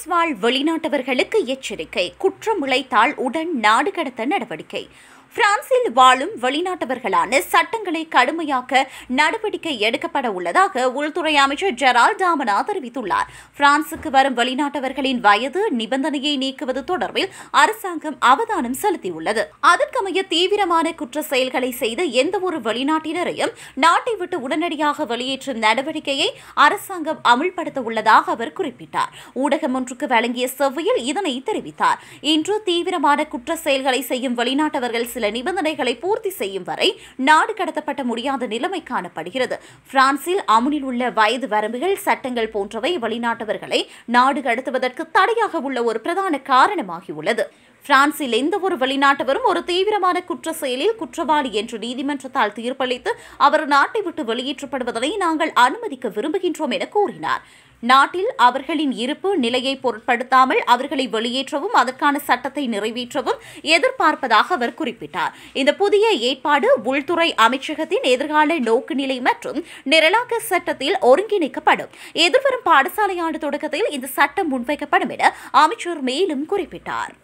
France வாழ் வெளிநாட்டவர்களுக்கு எச்சரிக்கை குற்றம் இழைத்தால் உடன் நாடு கடத்த நடவடிக்கை பிரான்சில் வாழும் வெளிநாட்டவர்களான சட்டங்களை கடுமையாக்க நடவடிக்கை எடுக்கப்பட உள்ளதாக உள்துறை அமைச்சர் ஜெரால் டாமனா தெரிவித்துள்ளார் பிரான்சுக்கு வரும் வெளிநாட்டவர்களின் வயது நிபந்தனையை நீக்குவது தொடர்பில் அரசாங்கம் அவதானம் செலுத்தியுள்ளது அதற்கமைய தீவிரமான குற்ற செயல்களை செய்த எந்தவொரு வெளிநாட்டினரையும் நாட்டை விட்டு உடனடியாக வெளியேற்றும் நடவடிக்கையை அரசாங்கம் அமுல்படுத்த உள்ளதாக அவர் குறிப்பிட்டார் ஊடகம் ஒன்றுக்கு வழங்கிய செவ்வையில் இதனை தெரிவித்தார் இன்று தீவிரமான குற்ற செயல்களை செய்யும் வெளிநாட்டவர்கள் சில நிபந்தனைகளை பூர்த்தி செய்யும் வரை நாடு கடத்தப்பட்ட முடியாத நிலைமை காணப்படுகிறது பிரான்சில் அமுலில் உள்ள வயது வரம்புகள் சட்டங்கள் போன்றவை வெளிநாட்டவர்களை நாடு கடத்துவதற்கு தடையாக உள்ள ஒரு பிரதான காரணமாகியுள்ளது பிரான்சில் எந்த ஒரு வெளிநாட்டவரும் ஒரு தீவிரமான குற்ற செயலில் குற்றவாளி என்று நீதிமன்றத்தால் தீர்ப்பளித்து அவர் நாட்டை விட்டு வெளியேற்றப்படுவதை நாங்கள் அனுமதிக்க விரும்புகின்றோம் என கூறினார் நாட்டில் அவர்களின் இருப்பு நிலையை பொருட்படுத்தாமல் அவர்களை வெளியேற்றவும் அதற்கான சட்டத்தை நிறைவேற்றவும் எதிர்பார்ப்பதாக அவர் குறிப்பிட்டார் இந்த புதிய ஏற்பாடு உள்துறை அமைச்சகத்தின் எதிர்கால நோக்குநிலை மற்றும் நிரலாக்க சட்டத்தில் ஒருங்கிணைக்கப்படும் எதிர்வரும் பாடசாலை ஆண்டு தொடக்கத்தில் இந்த சட்டம் முன்வைக்கப்படும் என அமைச்சர் மேலும் குறிப்பிட்டார்